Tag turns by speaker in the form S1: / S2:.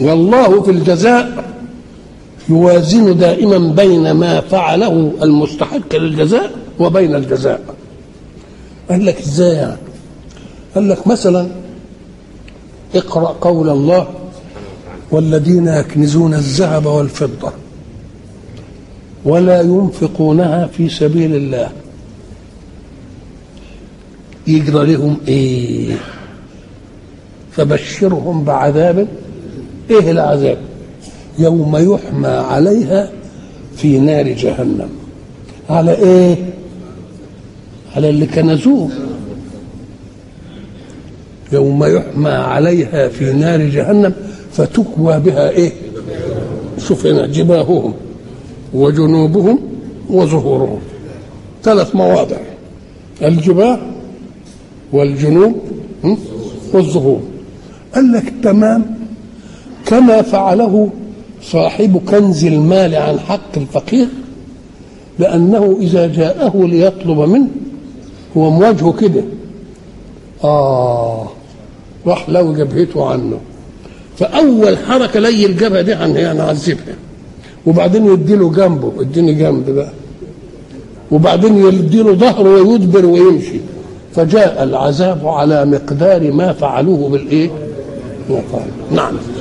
S1: والله في الجزاء يوازن دائما بين ما فعله المستحق للجزاء وبين الجزاء قال لك ازاي يعني قال لك مثلا اقرا قول الله والذين يكنزون الذهب والفضه ولا ينفقونها في سبيل الله يجرى لهم ايه فبشرهم بعذاب ايه العذاب يوم يحمى عليها في نار جهنم على ايه على اللي كنزوه يوم يحمى عليها في نار جهنم فتكوى بها ايه شوف هنا جباههم وجنوبهم وظهورهم ثلاث مواضع الجباه والجنوب والظهور قال لك تمام كما فعله صاحب كنز المال عن حق الفقير لأنه إذا جاءه ليطلب منه هو مواجهه كده آه راح لو جبهته عنه فأول حركة لي الجبهة دي عن هي نعذبها وبعدين يديله جنبه اديني جنب بقى وبعدين يديله ظهره ويدبر ويمشي فجاء العذاب على مقدار ما فعلوه بالايه؟ نعم